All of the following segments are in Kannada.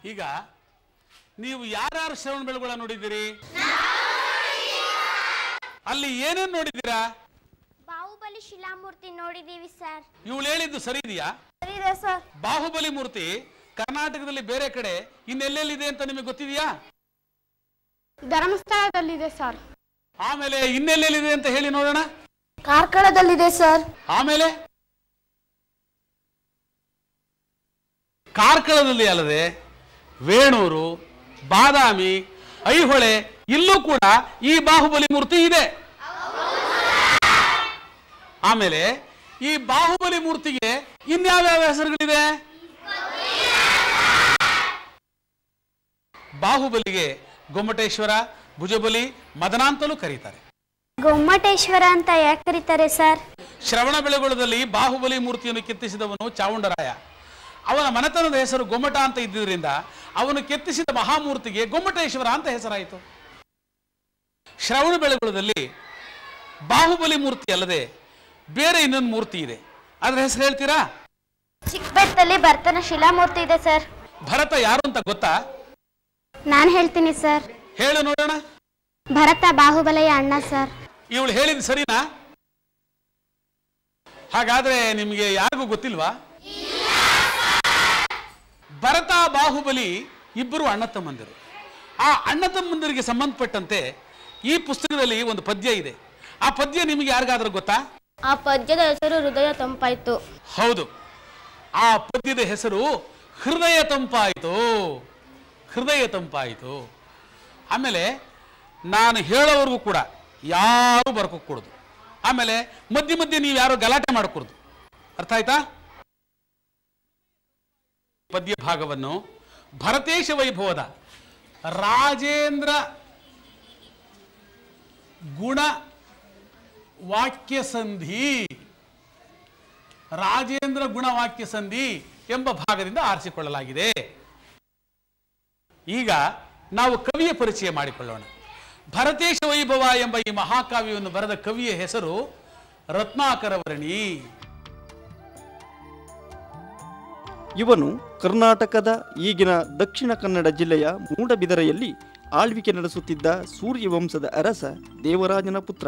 ಈಗ ನೀವು ಯಾರ್ಯಾರು ಶ್ರವಣ ಬೆಳಗೊಳ ನೋಡಿದ್ದೀರಿ ಅಲ್ಲಿ ಏನೇನ್ ನೋಡಿದ್ದೀರಾ ಬಾಹುಬಲಿ ಶಿಲಾಮೂರ್ತಿ ನೋಡಿದೀವಿ ಸರ್ ಇವಳು ಹೇಳಿದ್ದು ಸರಿ ಇದೆಯಾ ಸರಿ ಇದೆ ಸರ್ ಬಾಹುಬಲಿ ಮೂರ್ತಿ ಕರ್ನಾಟಕದಲ್ಲಿ ಬೇರೆ ಕಡೆ ಇನ್ನೆಲ್ಲೆಲ್ಲಿದೆ ಅಂತ ನಿಮಗೆ ಗೊತ್ತಿದೆಯಾ ಧರ್ಮಸ್ಥಳದಲ್ಲಿದೆ ಸರ್ ಆಮೇಲೆ ಇನ್ನೆಲ್ಲೆಲ್ಲಿದೆ ಅಂತ ಹೇಳಿ ನೋಡೋಣ ಕಾರ್ಕಳದಲ್ಲಿದೆ ಸರ್ ಆಮೇಲೆ ಕಾರ್ಕಳದಲ್ಲಿ ಅಲ್ಲದೆ ವೇಣೂರು ಬಾದಾಮಿ ಐಹೊಳೆ ಇಲ್ಲೂ ಕೂಡ ಈ ಬಾಹುಬಲಿ ಮೂರ್ತಿ ಇದೆ ಆಮೇಲೆ ಈ ಬಾಹುಬಲಿ ಮೂರ್ತಿಗೆ ಇನ್ಯಾವ್ಯಾವ ಹೆಸರುಗಳಿದೆ ಬಾಹುಬಲಿಗೆ ಗೊಮ್ಮಟೇಶ್ವರ ಭುಜಬಲಿ ಮದನ ಅಂತಲೂ ಕರೀತಾರೆ ಗೊಮ್ಮಟೇಶ್ವರ ಅಂತ ಯಾಕೆ ಕರೀತಾರೆ ಸರ್ ಶ್ರವಣ ಬೆಳಗೊಳದಲ್ಲಿ ಬಾಹುಬಲಿ ಮೂರ್ತಿಯನ್ನು ಕೆತ್ತಿಸಿದವನು ಚಾವುಂಡರಾಯ ಅವನ ಮನೆತನದ ಹೆಸರು ಗೊಮ್ಮಟ ಅಂತ ಇದ್ದುದರಿಂದ ಅವನು ಕೆತ್ತಿಸಿದ ಮಹಾಮೂರ್ತಿಗೆ ಗೊಮ್ಮಟೇಶ್ವರ ಅಂತ ಹೆಸರಾಯಿತು ಶ್ರವಣ ಬೆಳಗೊಳದಲ್ಲಿ ಬಾಹುಬಲಿ ಮೂರ್ತಿ ಅಲ್ಲದೆ ಬೇರೆ ಇನ್ನೊಂದು ಮೂರ್ತಿ ಇದೆ ಅದರ ಹೆಸರು ಹೇಳ್ತೀರಾ ಚಿಕ್ಕಬೆಟ್ಟಲ್ಲಿ ಭರ್ತನ ಶಿಲಾಮೂರ್ತಿ ಇದೆ ಸರ್ ಭರತ ಯಾರು ಅಂತ ಗೊತ್ತಾ ನಾನು ಹೇಳ್ತೀನಿ ಸರ್ ಹೇಳು ನೋಡೋಣ ಭರತ ಬಾಹುಬಲಿಯ ಅಣ್ಣ ಸರ್ ಇವಳು ಹೇಳಿದ ಸರಿನಾ ಹಾಗಾದ್ರೆ ನಿಮಗೆ ಯಾರಿಗೂ ಗೊತ್ತಿಲ್ವಾ ಭರತ ಬಾಹುಬಲಿ ಇಬ್ಬರು ಅಣ್ಣ ತಮ್ಮಂದಿರು ಆ ಅಣ್ಣ ತಮ್ಮಂದಿರಿಗೆ ಸಂಬಂಧಪಟ್ಟಂತೆ ಈ ಪುಸ್ತಕದಲ್ಲಿ ಒಂದು ಪದ್ಯ ಇದೆ ಆ ಪದ್ಯ ನಿಮಗೆ ಯಾರಿಗಾದ್ರೂ ಗೊತ್ತಾ ಆ ಪದ್ಯದ ಹೆಸರು ಹೃದಯ ತಂಪಾಯ್ತು ಹೌದು ಆ ಪದ್ಯದ ಹೆಸರು ಹೃದಯ ತಂಪಾಯಿತು ಹೃದಯ ತಂಪಾಯಿತು ಆಮೇಲೆ ನಾನು ಹೇಳೋವರೆಗೂ ಕೂಡ ಯಾರು ಬರ್ಕೋಕೂಡದು ಆಮೇಲೆ ಮಧ್ಯೆ ಮಧ್ಯೆ ನೀವು ಯಾರು ಗಲಾಟೆ ಮಾಡಕೂಡದು ಅರ್ಥ ಆಯ್ತಾ ಪದ್ಯ ಭಾಗವನ್ನು ಭರತೇಶ ವೈಭವದ ರಾಜೇಂದ್ರ ಗುಣ ವಾಕ್ಯ ಸಂಧಿ ರಾಜೇಂದ್ರ ಗುಣವಾಕ್ಯ ಸಂಧಿ ಎಂಬ ಭಾಗದಿಂದ ಆರಿಸಿಕೊಳ್ಳಲಾಗಿದೆ ಈಗ ನಾವು ಕವಿಯ ಪರಿಚಯ ಮಾಡಿಕೊಳ್ಳೋಣ ಭರತೇಶ ವೈಭವ ಎಂಬ ಈ ಮಹಾಕಾವ್ಯವನ್ನು ಬರೆದ ಕವಿಯ ಹೆಸರು ರತ್ನಾಕರ ವರ್ಣಿ ಇವನು ಕರ್ನಾಟಕದ ಈಗಿನ ದಕ್ಷಿಣ ಕನ್ನಡ ಜಿಲ್ಲೆಯ ಮೂಡಬಿದರೆಯಲ್ಲಿ ಆಳ್ವಿಕೆ ನಡೆಸುತ್ತಿದ್ದ ಸೂರ್ಯವಂಶದ ಅರಸ ದೇವರಾಜನ ಪುತ್ರ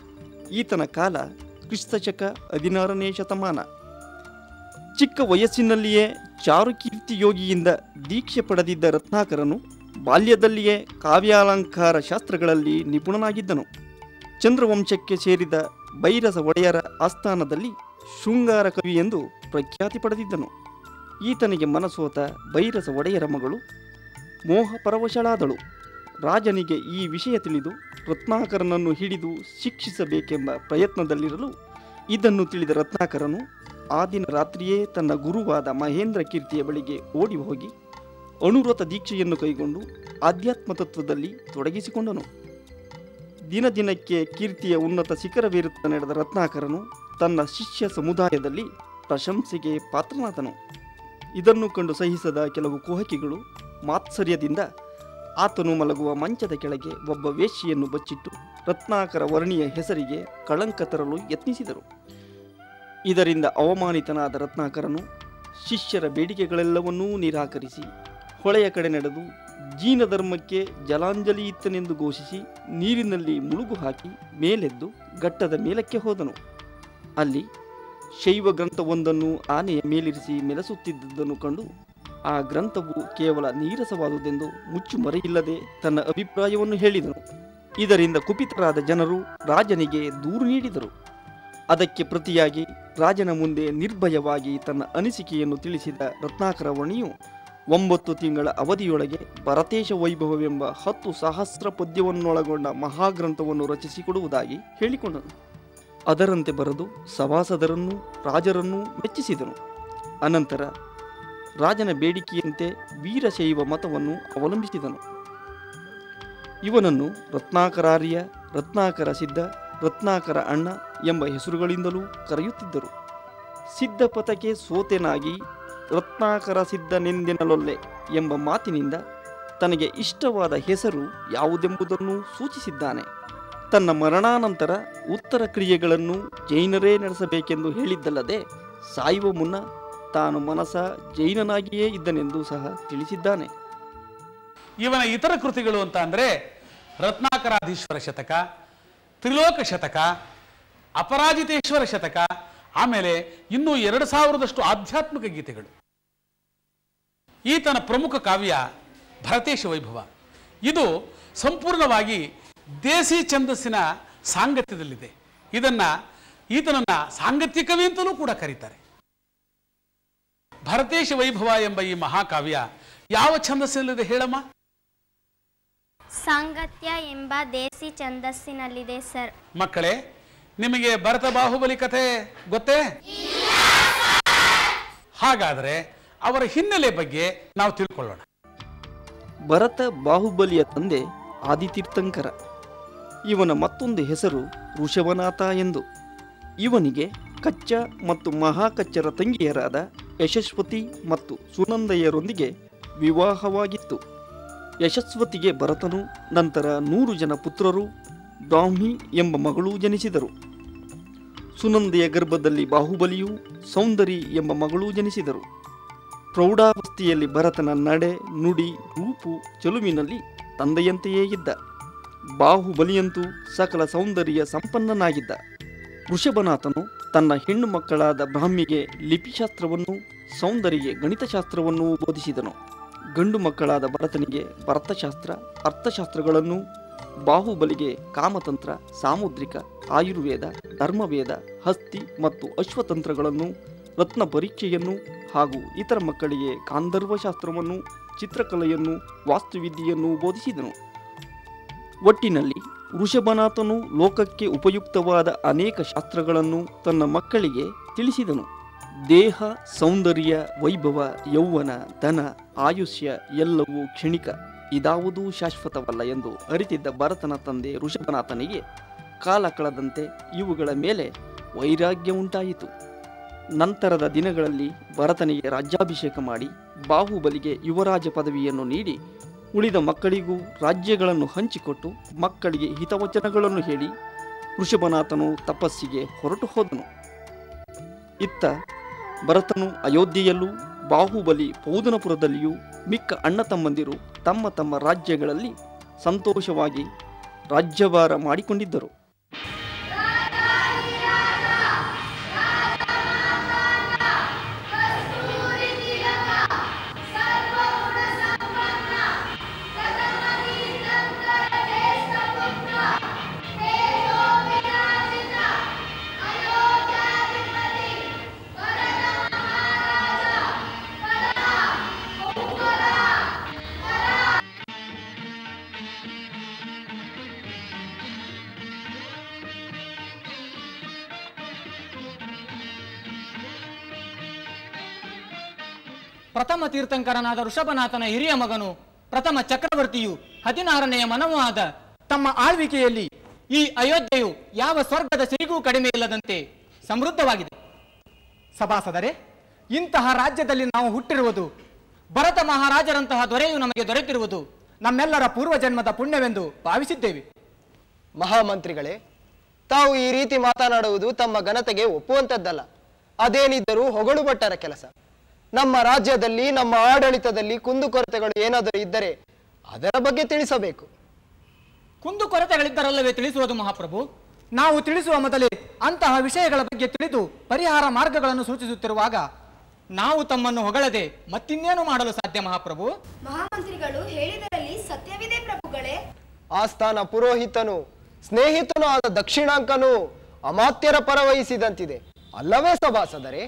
ಈತನ ಕಾಲ ಕ್ರಿಸ್ತಶಕ ಹದಿನಾರನೇ ಶತಮಾನ ಚಿಕ್ಕ ವಯಸ್ಸಿನಲ್ಲಿಯೇ ಚಾರುಕೀರ್ತಿ ಯೋಗಿಯಿಂದ ದೀಕ್ಷೆ ಪಡೆದಿದ್ದ ರತ್ನಾಕರನು ಬಾಲ್ಯದಲ್ಲಿಯೇ ಕಾವ್ಯಾಲಂಕಾರ ಶಾಸ್ತ್ರಗಳಲ್ಲಿ ನಿಪುಣನಾಗಿದ್ದನು ಚಂದ್ರವಂಶಕ್ಕೆ ಸೇರಿದ ಬೈರಸ ಒಡೆಯರ ಆಸ್ಥಾನದಲ್ಲಿ ಶೃಂಗಾರ ಕವಿ ಎಂದು ಪ್ರಖ್ಯಾತಿ ಪಡೆದಿದ್ದನು ಈತನಿಗೆ ಮನಸೋತ ಬೈರಸ ಒಡೆಯರ ಮಗಳು ಮೋಹ ಪರವಶಳಾದಳು ರಾಜನಿಗೆ ಈ ವಿಷಯ ತಿಳಿದು ರತ್ನಾಕರನನ್ನು ಹಿಡಿದು ಶಿಕ್ಷಿಸಬೇಕೆಂಬ ಪ್ರಯತ್ನದಲ್ಲಿರಲು ಇದನ್ನು ತಿಳಿದ ರತ್ನಾಕರನು ಆ ದಿನ ರಾತ್ರಿಯೇ ತನ್ನ ಗುರುವಾದ ಮಹೇಂದ್ರ ಕೀರ್ತಿಯ ಬಳಿಗೆ ಓಡಿ ಹೋಗಿ ಅನುವ್ರತ ದೀಕ್ಷೆಯನ್ನು ಕೈಗೊಂಡು ಆಧ್ಯಾತ್ಮ ತತ್ವದಲ್ಲಿ ತೊಡಗಿಸಿಕೊಂಡನು ದಿನ ದಿನಕ್ಕೆ ಕೀರ್ತಿಯ ಉನ್ನತ ಶಿಖರವೇರುತ್ತಾ ನಡೆದ ರತ್ನಾಕರನು ತನ್ನ ಶಿಷ್ಯ ಸಮುದಾಯದಲ್ಲಿ ಪ್ರಶಂಸೆಗೆ ಪಾತ್ರನಾದನು ಇದನ್ನು ಕಂಡು ಸಹಿಸದ ಕೆಲವು ಕುಹಕಿಗಳು ಮಾತ್ಸರ್ಯದಿಂದ ಆತನು ಮಲಗುವ ಮಂಚದ ಕೆಳಗೆ ಒಬ್ಬ ವೇಶ್ಯೆಯನ್ನು ಬಚ್ಚಿಟ್ಟು ರತ್ನಾಕರ ವರ್ಣಿಯ ಹೆಸರಿಗೆ ಕಳಂಕ ತರಲು ಯತ್ನಿಸಿದರು ಇದರಿಂದ ಅವಮಾನಿತನಾದ ರತ್ನಾಕರನು ಶಿಷ್ಯರ ಬೇಡಿಕೆಗಳೆಲ್ಲವನ್ನೂ ನಿರಾಕರಿಸಿ ಹೊಳೆಯ ಕಡೆ ನಡೆದು ಜೀನ ಧರ್ಮಕ್ಕೆ ಜಲಾಂಜಲಿ ಇತ್ತನೆಂದು ಘೋಷಿಸಿ ನೀರಿನಲ್ಲಿ ಮುಳುಗು ಹಾಕಿ ಮೇಲೆದ್ದು ಘಟ್ಟದ ಮೇಲಕ್ಕೆ ಹೋದನು ಅಲ್ಲಿ ಶೈವ ಗ್ರಂಥವೊಂದನ್ನು ಆನೆಯ ಮೇಲಿರಿಸಿ ಮೆರೆಸುತ್ತಿದ್ದುದನ್ನು ಕಂಡು ಆ ಗ್ರಂಥವು ಕೇವಲ ನೀರಸವಾದುದೆಂದು ಮುಚ್ಚುಮರೆಯಿಲ್ಲದೆ ತನ್ನ ಅಭಿಪ್ರಾಯವನ್ನು ಹೇಳಿದನು ಇದರಿಂದ ಕುಪಿತರಾದ ಜನರು ರಾಜನಿಗೆ ದೂರು ನೀಡಿದರು ಅದಕ್ಕೆ ಪ್ರತಿಯಾಗಿ ರಾಜನ ಮುಂದೆ ನಿರ್ಭಯವಾಗಿ ತನ್ನ ಅನಿಸಿಕೆಯನ್ನು ತಿಳಿಸಿದ ರತ್ನಾಕರ ವರ್ಣಿಯು ಒಂಬತ್ತು ತಿಂಗಳ ಅವಧಿಯೊಳಗೆ ಭರತೇಶ ವೈಭವವೆಂಬ ಹತ್ತು ಸಹಸ್ರ ಪದ್ಯವನ್ನೊಳಗೊಂಡ ಮಹಾಗ್ರಂಥವನ್ನು ರಚಿಸಿಕೊಡುವುದಾಗಿ ಹೇಳಿಕೊಂಡನು ಅದರಂತೆ ಬರೆದು ಸಭಾಸದರನ್ನೂ ರಾಜರನ್ನೂ ಮೆಚ್ಚಿಸಿದನು ಅನಂತರ ರಾಜನ ಬೇಡಿಕೆಯಂತೆ ವೀರಶೈವ ಮತವನ್ನು ಅವಲಂಬಿಸಿದನು ಇವನನ್ನು ರತ್ನಾಕರಾರ್ಯ ರತ್ನಾಕರ ಸಿದ್ಧ ರತ್ನಾಕರ ಅಣ್ಣ ಎಂಬ ಹೆಸರುಗಳಿಂದಲೂ ಕರೆಯುತ್ತಿದ್ದರು ಸಿದ್ಧಪಥಕ್ಕೆ ಸೋತೆನಾಗಿ ರತ್ನಾಕರ ಸಿದ್ಧನೆಂದೆನಲೊಲ್ಲೆ ಎಂಬ ಮಾತಿನಿಂದ ತನಗೆ ಇಷ್ಟವಾದ ಹೆಸರು ಯಾವುದೆಂಬುದನ್ನು ಸೂಚಿಸಿದ್ದಾನೆ ತನ್ನ ಮರಣಾನಂತರ ಉತ್ತರ ಕ್ರಿಯೆಗಳನ್ನು ಜೈನರೇ ನಡೆಸಬೇಕೆಂದು ಹೇಳಿದ್ದಲ್ಲದೆ ಸಾಯುವ ಮುನ್ನ ತಾನು ಮನಸ ಜೈನನಾಗಿಯೇ ಇದ್ದನೆಂದು ಸಹ ತಿಳಿಸಿದ್ದಾನೆ ಇವನ ಇತರ ಕೃತಿಗಳು ಅಂತ ಅಂದರೆ ರತ್ನಾಕರಾಧೀಶ್ವರ ಶತಕ ತ್ರಿಲೋಕ ಶತಕ ಅಪರಾಜಿತೇಶ್ವರ ಶತಕ ಆಮೇಲೆ ಇನ್ನೂ ಎರಡು ಸಾವಿರದಷ್ಟು ಆಧ್ಯಾತ್ಮಿಕ ಗೀತೆಗಳು ಈತನ ಪ್ರಮುಖ ಕಾವ್ಯ ಭರತೇಶ ವೈಭವ ಇದು ಸಂಪೂರ್ಣವಾಗಿ ದೇಸಿ ಛಂದಸ್ಸಿನ ಸಾಂಗತ್ಯದಲ್ಲಿದೆ ಇದನ್ನ ಈತನನ್ನ ಸಾಂಗತ್ಯ ಕವಿ ಅಂತಲೂ ಕೂಡ ಕರೀತಾರೆ ಭರತೇಶ ವೈಭವ ಎಂಬ ಈ ಮಹಾಕಾವ್ಯ ಯಾವ ಛಂದಸ್ಸಿನಲ್ಲಿದೆ ಹೇಳಮ್ಮ ಸಾಂಗತ್ಯ ಎಂಬ ದೇಸಿ ಛಂದಸ್ಸಿನಲ್ಲಿದೆ ಸರ್ ಮಕ್ಕಳೇ ನಿಮಗೆ ಭರತ ಬಾಹುಬಲಿ ಕಥೆ ಗೊತ್ತೇ ಹಾಗಾದರೆ ಅವರ ಹಿನ್ನೆಲೆ ಬಗ್ಗೆ ನಾವು ತಿಳ್ಕೊಳ್ಳೋಣ ಭರತ ಬಾಹುಬಲಿಯ ತಂದೆ ಆದಿತೀರ್ಥಂಕರ ಇವನ ಮತ್ತೊಂದು ಹೆಸರು ಋಷಭನಾಥ ಎಂದು ಇವನಿಗೆ ಕಚ್ಚ ಮತ್ತು ಮಹಾಕಚ್ಚರ ತಂಗಿಯರಾದ ಯಶಸ್ವತಿ ಮತ್ತು ಸುನಂದಯ್ಯರೊಂದಿಗೆ ವಿವಾಹವಾಗಿತ್ತು ಯಶಸ್ವತಿಗೆ ಭರತನು ನಂತರ ನೂರು ಜನ ಪುತ್ರರು ಬ್ರಾಹ್ಮಿ ಎಂಬ ಮಗಳೂ ಜನಿಸಿದರು ಸುನಂದೆಯ ಗರ್ಭದಲ್ಲಿ ಬಾಹುಬಲಿಯೂ ಸೌಂದರಿ ಎಂಬ ಮಗಳೂ ಜನಿಸಿದರು ಪ್ರೌಢಾವಸ್ಥೆಯಲ್ಲಿ ಭರತನ ನಡೆ ನುಡಿ ರೂಪು ಚೆಲುವಿನಲ್ಲಿ ತಂದೆಯಂತೆಯೇ ಇದ್ದ ಬಾಹುಬಲಿಯಂತೂ ಸಕಲ ಸೌಂದರ್ಯ ಸಂಪನ್ನನಾಗಿದ್ದ ವೃಷಭನಾಥನು ತನ್ನ ಹೆಣ್ಣು ಮಕ್ಕಳಾದ ಬ್ರಾಹ್ಮಿಗೆ ಲಿಪಿಶಾಸ್ತ್ರವನ್ನು ಸೌಂದರಿಗೆ ಗಣಿತಶಾಸ್ತ್ರವನ್ನೂ ಬೋಧಿಸಿದನು ಗಂಡು ಮಕ್ಕಳಾದ ಭರತನಿಗೆ ಭರತಶಾಸ್ತ್ರ ಅರ್ಥಶಾಸ್ತ್ರಗಳನ್ನು ಬಾಹುಬಲಿಗೆ ಕಾಮತಂತ್ರ ಸಾಮುದ್ರಿಕ ಆಯುರ್ವೇದ ಧರ್ಮವೇದ ಹಸ್ತಿ ಮತ್ತು ಅಶ್ವತಂತ್ರಗಳನ್ನು ರತ್ನ ಪರೀಕ್ಷೆಯನ್ನು ಹಾಗೂ ಇತರ ಮಕ್ಕಳಿಗೆ ಗಾಂಧರ್ವಶಾಸ್ತ್ರವನ್ನು ಚಿತ್ರಕಲೆಯನ್ನು ವಾಸ್ತುವಿದ್ಯೆಯನ್ನು ಬೋಧಿಸಿದನು ಒಟ್ಟಿನಲ್ಲಿ ವೃಷಭನಾಥನು ಲೋಕಕ್ಕೆ ಉಪಯುಕ್ತವಾದ ಅನೇಕ ಶಾಸ್ತ್ರಗಳನ್ನು ತನ್ನ ಮಕ್ಕಳಿಗೆ ತಿಳಿಸಿದನು ದೇಹ ಸೌಂದರ್ಯ ವೈಭವ ಯೌವನ ಧನ ಆಯುಷ್ಯ ಎಲ್ಲವೂ ಕ್ಷಣಿಕ ಇದಾವುದೂ ಶಾಶ್ವತವಲ್ಲ ಎಂದು ಅರಿತಿದ್ದ ಭರತನ ತಂದೆ ಋಷಭನಾಥನಿಗೆ ಕಾಲ ಕಳೆದಂತೆ ಇವುಗಳ ಮೇಲೆ ವೈರಾಗ್ಯ ಉಂಟಾಯಿತು ನಂತರದ ದಿನಗಳಲ್ಲಿ ಭರತನಿಗೆ ರಾಜ್ಯಾಭಿಷೇಕ ಮಾಡಿ ಬಾಹುಬಲಿಗೆ ಯುವರಾಜ ಪದವಿಯನ್ನು ನೀಡಿ ಉಳಿದ ಮಕ್ಕಳಿಗೂ ರಾಜ್ಯಗಳನ್ನು ಹಂಚಿಕೊಟ್ಟು ಮಕ್ಕಳಿಗೆ ಹಿತವಚನಗಳನ್ನು ಹೇಳಿ ಋಷಭನಾಥನು ತಪಸ್ಸಿಗೆ ಹೊರಟು ಹೋದನು ಇತ್ತ ಭರತನು ಅಯೋಧ್ಯೆಯಲ್ಲೂ ಬಾಹುಬಲಿ ಪೌದನಪುರದಲ್ಲಿಯೂ ಮಿಕ್ಕ ಅಣ್ಣ ತಮ್ಮಂದಿರು ತಮ್ಮ ತಮ್ಮ ರಾಜ್ಯಗಳಲ್ಲಿ ಸಂತೋಷವಾಗಿ ರಾಜ್ಯಭಾರ ಮಾಡಿಕೊಂಡಿದ್ದರು ಪ್ರಥಮ ತೀರ್ಥಂಕರನಾದ ಋಷಭನಾಥನ ಹಿರಿಯ ಮಗನು ಪ್ರಥಮ ಚಕ್ರವರ್ತಿಯು ಹದಿನಾರನೆಯ ಮನವೂ ಆದ ತಮ್ಮ ಆಳ್ವಿಕೆಯಲ್ಲಿ ಈ ಅಯೋಧ್ಯೆಯು ಯಾವ ಸ್ವರ್ಗದ ಸಿರಿಗೂ ಕಡಿಮೆ ಇಲ್ಲದಂತೆ ಸಮೃದ್ಧವಾಗಿದೆ ಸಭಾಸದರೇ ಇಂತಹ ರಾಜ್ಯದಲ್ಲಿ ನಾವು ಹುಟ್ಟಿರುವುದು ಭರತ ಮಹಾರಾಜರಂತಹ ದೊರೆಯು ನಮಗೆ ದೊರೆತಿರುವುದು ನಮ್ಮೆಲ್ಲರ ಪೂರ್ವಜನ್ಮದ ಪುಣ್ಯವೆಂದು ಭಾವಿಸಿದ್ದೇವೆ ಮಹಾಮಂತ್ರಿಗಳೇ ತಾವು ಈ ರೀತಿ ಮಾತನಾಡುವುದು ತಮ್ಮ ಘನತೆಗೆ ಒಪ್ಪುವಂಥದ್ದಲ್ಲ ಅದೇನಿದ್ದರೂ ಹೊಗಳು ಭಟ್ಟರ ಕೆಲಸ ನಮ್ಮ ರಾಜ್ಯದಲ್ಲಿ ನಮ್ಮ ಆಡಳಿತದಲ್ಲಿ ಕುಂದುಕೊರತೆಗಳು ಏನಾದರೂ ಇದ್ದರೆ ಅದರ ಬಗ್ಗೆ ತಿಳಿಸಬೇಕು ಕುಂದು ಕೊರತೆಗಳಿದ್ದರಲ್ಲವೇ ತಿಳಿಸುವುದು ಮಹಾಪ್ರಭು ನಾವು ತಿಳಿಸುವ ಮೊದಲೇ ಅಂತಹ ವಿಷಯಗಳ ಬಗ್ಗೆ ತಿಳಿದು ಪರಿಹಾರ ಮಾರ್ಗಗಳನ್ನು ಸೂಚಿಸುತ್ತಿರುವಾಗ ನಾವು ತಮ್ಮನ್ನು ಹೊಗಳದೆ ಮತ್ತಿನ್ನೇನು ಮಾಡಲು ಸಾಧ್ಯ ಮಹಾಪ್ರಭು ಮಹಾಮಂತ್ರಿಗಳು ಹೇಳಿದರಲ್ಲಿ ಸತ್ಯವಿದೆ ಪ್ರಭುಗಳೇ ಆಸ್ಥಾನ ಪುರೋಹಿತನು ಸ್ನೇಹಿತನು ಆದ ದಕ್ಷಿಣಾಂಕನು ಅಮಾತ್ಯರ ಪರವಹಿಸಿದಂತಿದೆ ಅಲ್ಲವೇ ಸಭಾಸದರೇ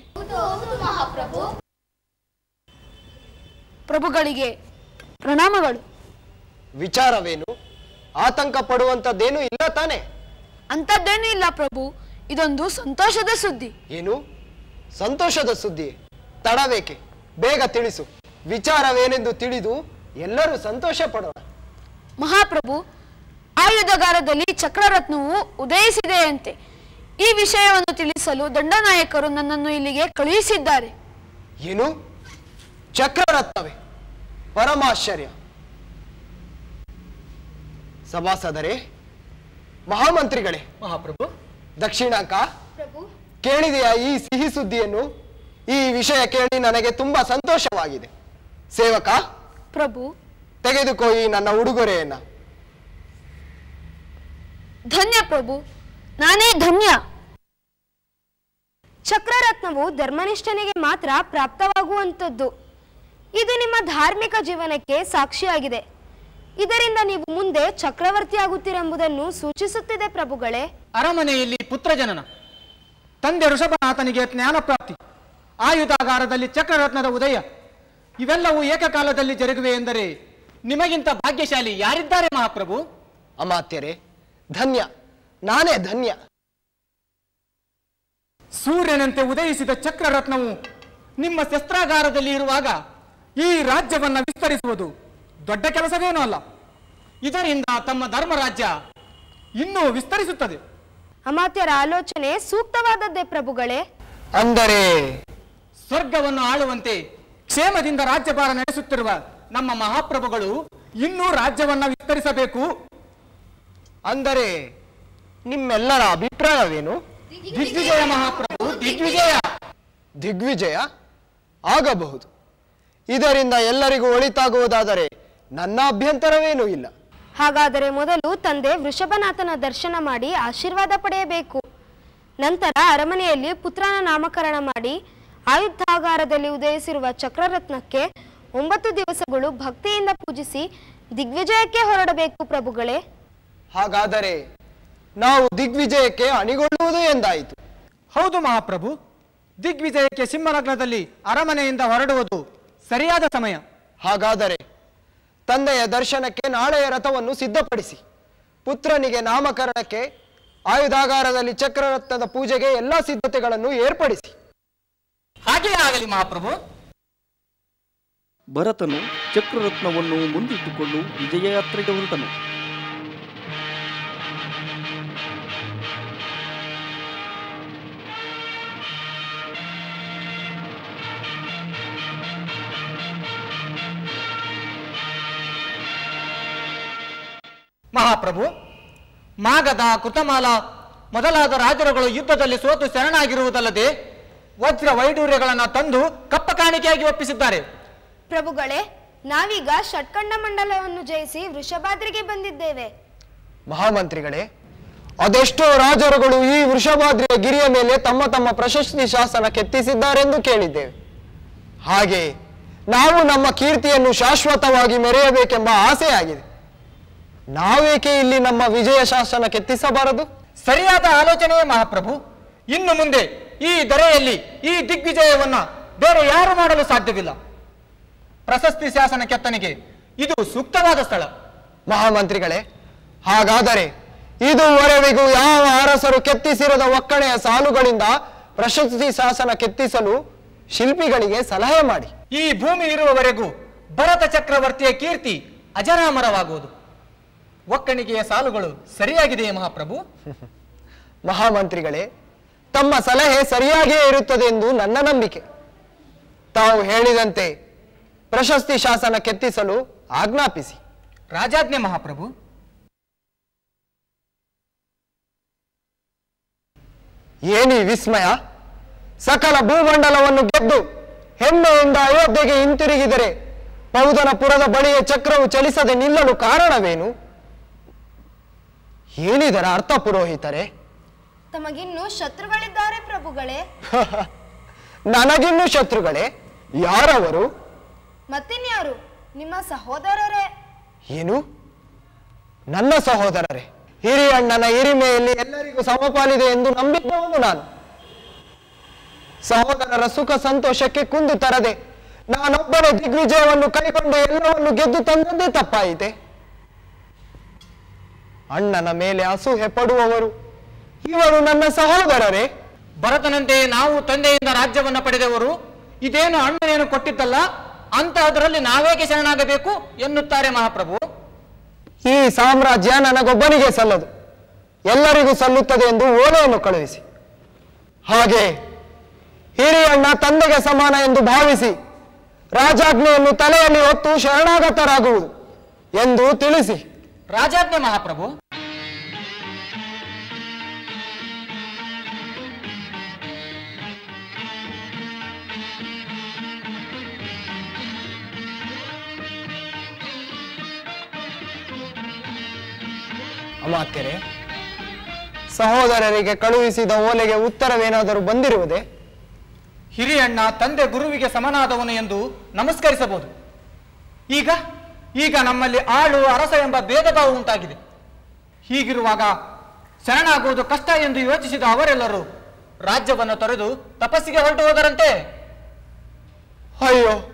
ಪ್ರಭುಗಳಿಗೆ ಪ್ರಣಾಮಗಳು ವಿಚಾರವೇನು ಆತಂಕ ಪಡುವಂಥದ್ದೇನೂ ಇಲ್ಲ ತಾನೆ ಅಂಥದ್ದೇನೂ ಇಲ್ಲ ಪ್ರಭು ಇದೊಂದು ಸಂತೋಷದ ಸುದ್ದಿ ಏನು ಸಂತೋಷದ ಸುದ್ದಿ ತಡಬೇಕೆ ಬೇಗ ತಿಳಿಸು ವಿಚಾರವೇನೆಂದು ತಿಳಿದು ಎಲ್ಲರೂ ಸಂತೋಷ ಪಡೋಣ ಮಹಾಪ್ರಭು ಆಯುಧಗಾರದಲ್ಲಿ ಚಕ್ರರತ್ನವು ಉದಯಿಸಿದೆಯಂತೆ ಈ ವಿಷಯವನ್ನು ತಿಳಿಸಲು ದಂಡನಾಯಕರು ನನ್ನನ್ನು ಇಲ್ಲಿಗೆ ಕಳುಹಿಸಿದ್ದಾರೆ ಏನು ಚಕ್ರರತ್ನವೇ ಪರಮಾಶ್ಚರ್ಯ ಸಭಾಸದರೇ ಮಹಾಮಂತ್ರಿಗಳೇ ಮಹಾಪ್ರಭು ದಕ್ಷಿಣಾಂಕ ಪ್ರಭು ಕೇಳಿದೆಯಾ ಈ ಸಿಹಿ ಸುದ್ದಿಯನ್ನು ಈ ವಿಷಯ ಕೇಳಿ ನನಗೆ ತುಂಬಾ ಸಂತೋಷವಾಗಿದೆ ಸೇವಕ ಪ್ರಭು ತೆಗೆದುಕೋ ಈ ನನ್ನ ಉಡುಗೊರೆಯನ್ನ ಧನ್ಯ ಪ್ರಭು ನಾನೇ ಧನ್ಯ ಚಕ್ರರತ್ನವು ಧರ್ಮನಿಷ್ಠನಿಗೆ ಮಾತ್ರ ಪ್ರಾಪ್ತವಾಗುವಂಥದ್ದು ಇದು ನಿಮ್ಮ ಧಾರ್ಮಿಕ ಜೀವನಕ್ಕೆ ಸಾಕ್ಷಿಯಾಗಿದೆ ಇದರಿಂದ ನೀವು ಮುಂದೆ ಚಕ್ರವರ್ತಿಯಾಗುತ್ತೀರೆಂಬುದನ್ನು ಸೂಚಿಸುತ್ತಿದೆ ಪ್ರಭುಗಳೇ ಅರಮನೆಯಲ್ಲಿ ಪುತ್ರ ಜನನ ತಂದೆ ಋಷಭನಾಥನಿಗೆ ಜ್ಞಾನ ಪ್ರಾಪ್ತಿ ಆಯುಧಾಗಾರದಲ್ಲಿ ಚಕ್ರರತ್ನದ ಉದಯ ಇವೆಲ್ಲವೂ ಏಕಕಾಲದಲ್ಲಿ ಜರುಗಿವೆ ಎಂದರೆ ನಿಮಗಿಂತ ಭಾಗ್ಯಶಾಲಿ ಯಾರಿದ್ದಾರೆ ಮಹಾಪ್ರಭು ಅಮಾತ್ಯರೇ ಧನ್ಯ ನಾನೇ ಧನ್ಯ ಸೂರ್ಯನಂತೆ ಉದಯಿಸಿದ ಚಕ್ರರತ್ನವು ನಿಮ್ಮ ಶಸ್ತ್ರಾಗಾರದಲ್ಲಿ ಇರುವಾಗ ಈ ರಾಜ್ಯವನ್ನ ವಿಸ್ತರಿಸುವುದು ದೊಡ್ಡ ಕೆಲಸವೇನೂ ಅಲ್ಲ ಇದರಿಂದ ತಮ್ಮ ಧರ್ಮರಾಜ್ಯ ಇನ್ನೂ ವಿಸ್ತರಿಸುತ್ತದೆ ಅಮಾತ್ಯರ ಆಲೋಚನೆ ಸೂಕ್ತವಾದದ್ದೇ ಪ್ರಭುಗಳೇ ಅಂದರೆ ಸ್ವರ್ಗವನ್ನು ಆಳುವಂತೆ ಕ್ಷೇಮದಿಂದ ರಾಜ್ಯಭಾರ ನಡೆಸುತ್ತಿರುವ ನಮ್ಮ ಮಹಾಪ್ರಭುಗಳು ಇನ್ನೂ ರಾಜ್ಯವನ್ನ ವಿಸ್ತರಿಸಬೇಕು ಅಂದರೆ ನಿಮ್ಮೆಲ್ಲರ ಅಭಿಪ್ರಾಯವೇನು ದಿಗ್ವಿಜಯ ಮಹಾಪ್ರಭು ದಿಗ್ವಿಜಯ ದಿಗ್ವಿಜಯ ಆಗಬಹುದು ಇದರಿಂದ ಎಲ್ಲರಿಗೂ ಒಳಿತಾಗುವುದಾದರೆ ನನ್ನ ಅಭ್ಯಂತರವೇನೂ ಇಲ್ಲ ಹಾಗಾದರೆ ಮೊದಲು ತಂದೆ ವೃಷಭನಾಥನ ದರ್ಶನ ಮಾಡಿ ಆಶೀರ್ವಾದ ಪಡೆಯಬೇಕು ನಂತರ ಅರಮನೆಯಲ್ಲಿ ಪುತ್ರನ ನಾಮಕರಣ ಮಾಡಿ ಆಯುಧಾಗಾರದಲ್ಲಿ ಉದಯಿಸಿರುವ ಚಕ್ರರತ್ನಕ್ಕೆ ಒಂಬತ್ತು ದಿವಸಗಳು ಭಕ್ತಿಯಿಂದ ಪೂಜಿಸಿ ದಿಗ್ವಿಜಯಕ್ಕೆ ಹೊರಡಬೇಕು ಪ್ರಭುಗಳೇ ಹಾಗಾದರೆ ನಾವು ದಿಗ್ವಿಜಯಕ್ಕೆ ಅಣಿಗೊಳ್ಳುವುದು ಎಂದಾಯಿತು ಹೌದು ಮಹಾಪ್ರಭು ದಿಗ್ವಿಜಯಕ್ಕೆ ಸಿಂಹಲಗ್ನದಲ್ಲಿ ಅರಮನೆಯಿಂದ ಹೊರಡುವುದು ಸರಿಯಾದ ಸಮಯ ಹಾಗಾದರೆ ತಂದೆಯ ದರ್ಶನಕ್ಕೆ ನಾಳೆಯ ರಥವನ್ನು ಸಿದ್ಧಪಡಿಸಿ ಪುತ್ರನಿಗೆ ನಾಮಕರಣಕ್ಕೆ ಆಯುಧಾಗಾರದಲ್ಲಿ ಚಕ್ರರತ್ನದ ಪೂಜೆಗೆ ಎಲ್ಲಾ ಸಿದ್ಧತೆಗಳನ್ನು ಏರ್ಪಡಿಸಿ ಹಾಗೆಯೇ ಆಗಲಿ ಮಹಾಪ್ರಭು ಭರತನು ಚಕ್ರರತ್ನವನ್ನು ಮುಂದಿಟ್ಟುಕೊಂಡು ವಿಜಯಯಾತ್ರೆಗೆ ಹೊರಟನು ಮಹಾಪ್ರಭು ಮಾಗಧ ಕೃತಮಾಲ ಮೊದಲಾದ ರಾಜರುಗಳು ಯುದ್ಧದಲ್ಲಿ ಸೋತು ಶರಣಾಗಿರುವುದಲ್ಲದೆ ವಜ್ರ ವೈಡೂರ್ಯಗಳನ್ನು ತಂದು ಕಪ್ಪ ಕಾಣಿಕೆಯಾಗಿ ಒಪ್ಪಿಸಿದ್ದಾರೆ ಪ್ರಭುಗಳೇ ನಾವೀಗ ಷಟ್ಕಂಡ ಮಂಡಲವನ್ನು ಜಯಿಸಿ ವೃಷಭಾದ್ರಿಗೆ ಬಂದಿದ್ದೇವೆ ಮಹಾಮಂತ್ರಿಗಳೇ ಅದೆಷ್ಟೋ ರಾಜರುಗಳು ಈ ವೃಷಭಾದ್ರಿಯ ಗಿರಿಯ ಮೇಲೆ ತಮ್ಮ ತಮ್ಮ ಪ್ರಶಸ್ತಿ ಶಾಸನ ಕೆತ್ತಿಸಿದ್ದಾರೆಂದು ಕೇಳಿದ್ದೇವೆ ಹಾಗೆ ನಾವು ನಮ್ಮ ಕೀರ್ತಿಯನ್ನು ಶಾಶ್ವತವಾಗಿ ಮೆರೆಯಬೇಕೆಂಬ ಆಸೆಯಾಗಿದೆ ನಾವೇಕೆ ಇಲ್ಲಿ ನಮ್ಮ ವಿಜಯ ಶಾಸನ ಕೆತ್ತಿಸಬಾರದು ಸರಿಯಾದ ಆಲೋಚನೆಯೇ ಮಹಾಪ್ರಭು ಇನ್ನು ಮುಂದೆ ಈ ದೊರೆಯಲ್ಲಿ ಈ ದಿಗ್ವಿಜಯವನ್ನ ಬೇರೆ ಯಾರು ಮಾಡಲು ಸಾಧ್ಯವಿಲ್ಲ ಪ್ರಶಸ್ತಿ ಶಾಸನ ಕೆತ್ತನೆಗೆ ಇದು ಸೂಕ್ತವಾದ ಸ್ಥಳ ಮಹಾಮಂತ್ರಿಗಳೇ ಹಾಗಾದರೆ ಇದುವರೆವಿಗೂ ಯಾವ ಅರಸರು ಕೆತ್ತಿಸಿರದ ಒಕ್ಕಣೆಯ ಸಾಲುಗಳಿಂದ ಪ್ರಶಸ್ತಿ ಶಾಸನ ಕೆತ್ತಿಸಲು ಶಿಲ್ಪಿಗಳಿಗೆ ಸಲಹೆ ಮಾಡಿ ಈ ಭೂಮಿ ಇರುವವರೆಗೂ ಭರತ ಚಕ್ರವರ್ತಿಯ ಕೀರ್ತಿ ಅಜರಾಮರವಾಗುವುದು ಒಕ್ಕಣಿಗೆಯ ಸಾಲುಗಳು ಸರಿಯಾಗಿದೆಯೇ ಮಹಾಪ್ರಭು ಮಹಾಮಂತ್ರಿಗಳೇ ತಮ್ಮ ಸಲಹೆ ಸರಿಯಾಗಿಯೇ ಇರುತ್ತದೆ ಎಂದು ನನ್ನ ನಂಬಿಕೆ ತಾವು ಹೇಳಿದಂತೆ ಪ್ರಶಸ್ತಿ ಶಾಸನ ಕೆತ್ತಿಸಲು ಆಜ್ಞಾಪಿಸಿ ರಾಜಾಜ್ಞೆ ಮಹಾಪ್ರಭು ಏನಿ ವಿಸ್ಮಯ ಸಕಲ ಭೂಮಂಡಲವನ್ನು ಗೆದ್ದು ಹೆಮ್ಮೆಯಿಂದ ಅಯೋಧ್ಯೆಗೆ ಹಿಂತಿರುಗಿದರೆ ಪೌದನಪುರದ ಬಳಿಯ ಚಕ್ರವು ಚಲಿಸದೆ ನಿಲ್ಲಲು ಕಾರಣವೇನು ಏನಿದರ ಅರ್ಥ ಪುರೋಹಿತರೆ ತಮಗಿನ್ನೂ ಶತ್ರುಗಳಿದ್ದಾರೆ ಪ್ರಭುಗಳೇ ನನಗಿನ್ನು ಶತ್ರುಗಳೇ ಯಾರವರು ಮತ್ತಿನ್ಯಾರು ನಿಮ್ಮ ಸಹೋದರರೇ ಏನು ನನ್ನ ಸಹೋದರರೇ ಹಿರಿಯಣ್ಣನ ಹಿರಿಮೆಯಲ್ಲಿ ಎಲ್ಲರಿಗೂ ಸಮಪಾಲಿದೆ ಎಂದು ನಂಬಿದ್ದವನು ನಾನು ಸಹೋದರರ ಸುಖ ಸಂತೋಷಕ್ಕೆ ಕುಂದು ತರದೆ ನಾನೊಬ್ಬನೇ ದಿಗ್ವಿಜಯವನ್ನು ಕೈಕೊಂಡು ಎಲ್ಲವನ್ನು ಗೆದ್ದು ತಂದದ್ದೇ ತಪ್ಪಾಯಿತೆ ಅಣ್ಣನ ಮೇಲೆ ಅಸೂಹೆ ಪಡುವವರು ಇವರು ನನ್ನ ಸಹೋದರರೇ ಭರತನಂತೆ ನಾವು ತಂದೆಯಿಂದ ರಾಜ್ಯವನ್ನ ಪಡೆದವರು ಇದೇನು ಅಣ್ಣನೇನು ಕೊಟ್ಟಿದ್ದಲ್ಲ ಅಂತಹದರಲ್ಲಿ ನಾವೇಕೆ ಶರಣಾಗಬೇಕು ಎನ್ನುತ್ತಾರೆ ಮಹಾಪ್ರಭು ಈ ಸಾಮ್ರಾಜ್ಯ ನನಗೊಬ್ಬನಿಗೆ ಸಲ್ಲದು ಎಲ್ಲರಿಗೂ ಸಲ್ಲುತ್ತದೆ ಎಂದು ಓಲೆಯನ್ನು ಕಳುಹಿಸಿ ಹಾಗೆ ಹಿರಿಯಣ್ಣ ತಂದೆಗೆ ಸಮಾನ ಎಂದು ಭಾವಿಸಿ ರಾಜಾಜ್ಞೆಯನ್ನು ತಲೆಯಲ್ಲಿ ಹೊತ್ತು ಶರಣಾಗತರಾಗುವುದು ಎಂದು ತಿಳಿಸಿ ರಾಜಾಜ್ಞೆ ಮಹಾಪ್ರಭು ಅಮಾತ್ಯರೇ ಸಹೋದರರಿಗೆ ಕಳುಹಿಸಿದ ಓಲೆಗೆ ಉತ್ತರವೇನಾದರೂ ಬಂದಿರುವುದೇ ಹಿರಿಯಣ್ಣ ತಂದೆ ಗುರುವಿಗೆ ಸಮನಾದವನು ಎಂದು ನಮಸ್ಕರಿಸಬಹುದು ಈಗ ಈಗ ನಮ್ಮಲ್ಲಿ ಆಳು ಅರಸ ಎಂಬ ಭೇದ ಭಾವ ಉಂಟಾಗಿದೆ ಹೀಗಿರುವಾಗ ಶರಣಾಗುವುದು ಕಷ್ಟ ಎಂದು ಯೋಚಿಸಿದ ಅವರೆಲ್ಲರೂ ರಾಜ್ಯವನ್ನು ತೊರೆದು ತಪಸ್ಸಿಗೆ ಹೊರಟು ಹೋದರಂತೆ ಅಯ್ಯೋ